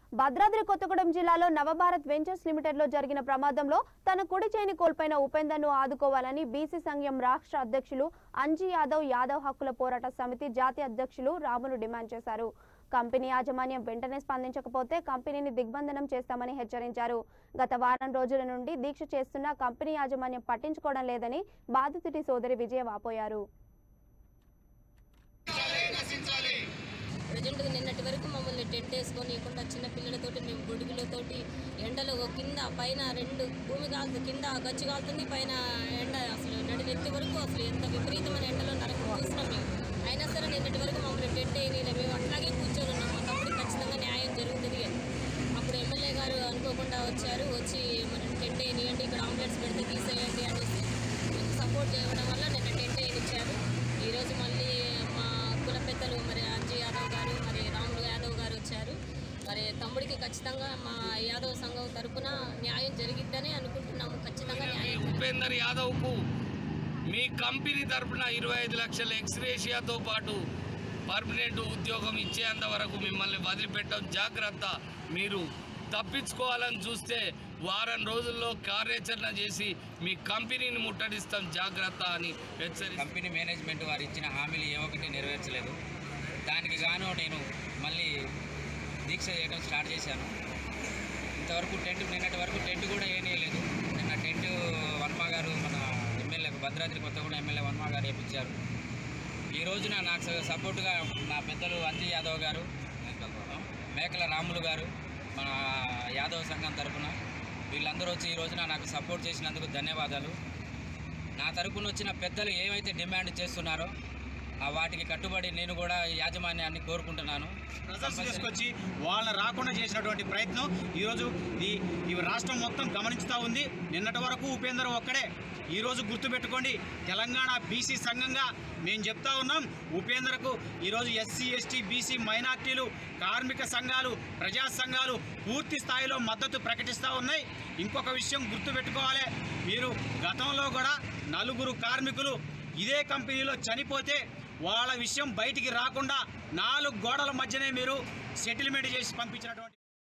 భద్రాద్రి కొత్తగూడెం జిల్లాలో Navabharat ventures limited లో జరిగిన ప్రమాదంలో తన కుడి చేయిని కోల్పోయిన ఉపేందర్ ను ఆదుకోవాలని బీసీ సంఘం రాష్ట్ర అధ్యక్షులు అంజీ యాదవ్ యాదవ్ హక్కుల పోరాట సమితి జాతీయ అధ్యక్షులు రాములు డిమాండ్ చేశారు కంపెనీ యాజమాన్యం వెంటనే స్పందించకపోతే కంపెనీని దిగ్బంధనం చేస్తామని హెచ్చరించారు గత వారం రోజుల నుండి దీక్ష చేస్తున్న కంపెనీ యాజమాన్యం పట్టించుకోవడం లేదని బాధితుడి సోదరి విజయ వాపోయారు ప్రజెంట్ నిన్నటి వరకు మమ్మల్ని టెంట్ వేసుకొని ఇవ్వకుండా చిన్న పిల్లలతోటి మేము గొడుగులతోటి ఎండలో ఒక కింద పైన రెండు భూమి కాలుతుంది కింద గచ్చు కాలుతుంది పైన ఎండ అసలు నడినెత్తి వరకు అసలు ఎంత విపరీతమైన ఎండలో నరకం చూస్తున్నాం మేము అయినా సరే నిన్నటి వరకు మమ్మల్ని టెంట్ వేయలేదు మేము అట్లాగే కూర్చొని ఉన్నాం మా తమ్ముడికి ఖచ్చితంగా న్యాయం జరుగుతుంది అని. అప్పుడు ఎమ్మెల్యే గారు అనుకోకుండా వచ్చారు వచ్చి మన టెంట్ వేయనియండి ఇక్కడ ఆంబులెన్స్ పెడితే తీసేయండి అనేసి సపోర్ట్ చేయడం వల్ల నిన్న టెంట్ వేయనిచ్చారు ఈరోజు మళ్ళీ మా కుల పెద్దలు మరి అంజీ యాదవ్ గారు మరి రాములు యాదవ్ గారు వచ్చారు మరి తమ్ముడికి ఖచ్చితంగా మా యాదవ్ సంఘం తరపున న్యాయం జరిగిద్దని అనుకుంటున్నాము ఖచ్చితంగా న్యాయం జరుగుతుంది. ఉపేందర్ యాదవ్కు మీ కంపెనీ తరపున ఇరవై ఐదు లక్షల ఎక్స్రేషియాతో పాటు పర్మనెంట్ ఉద్యోగం ఇచ్చేంత వరకు మిమ్మల్ని వదిలిపెట్టడం జాగ్రత్త మీరు తప్పించుకోవాలని చూస్తే వారం రోజుల్లో కార్యాచరణ చేసి మీ కంపెనీని ముట్టడిస్తాం జాగ్రత్త అని హెచ్చరి కంపెనీ మేనేజ్మెంట్ వారు ఇచ్చిన హామీలు ఏ ఒక్కటి నెరవేర్చలేదు దానికి గాను నేను మళ్ళీ దీక్ష చేయడం స్టార్ట్ చేశాను ఇంతవరకు టెంట్ నిన్నటి వరకు టెంట్ కూడా వేయలేదు నిన్న టెంట్ వర్మ గారు మన ఎమ్మెల్యే భద్రాద్రి కొత్తగూడెం ఎమ్మెల్యే వర్మ గారు వేయించారు ఈ రోజున నాకు స- సపోర్టుగా నా పెద్దలు అంజీ యాదవ్ గారు మేకల రాములు గారు మన యాదవ్ సంఘం తరపున వీళ్ళందరూ వచ్చి ఈ రోజున నాకు సపోర్ట్ చేసినందుకు ధన్యవాదాలు నా తరపున వచ్చిన పెద్దలు ఏమైతే డిమాండ్ చేస్తున్నారో ఆ వాటికి కట్టుబడి నేను కూడా ఈ యాజమాన్యాన్ని కోరుకుంటున్నాను ప్రజెన్స్ తీసుకొచ్చి వాళ్ళని రాకుండా చేసినటువంటి ప్రయత్నం ఈరోజు ఈ ఈ రాష్ట్రం మొత్తం గమనిస్తూ ఉంది నిన్నటి వరకు ఉపేందర్ ఒక్కడే ఈరోజు గుర్తుపెట్టుకోండి తెలంగాణ బీసీ సంఘంగా మేము చెప్తా ఉన్నాం ఉపేందర్కు ఈరోజు ఎస్సీ ఎస్టీ బీసీ మైనార్టీలు కార్మిక సంఘాలు ప్రజా సంఘాలు పూర్తి స్థాయిలో మద్దతు ప్రకటిస్తూ ఉన్నాయి ఇంకొక విషయం గుర్తుపెట్టుకోవాలి మీరు గతంలో కూడా నలుగురు కార్మికులు ఇదే కంపెనీలో చనిపోతే వాళ్ళ విషయం బయటికి రాకుండా నాలుగు గోడల మధ్యనే మీరు సెటిల్మెంట్ చేసి పంపించినటువంటి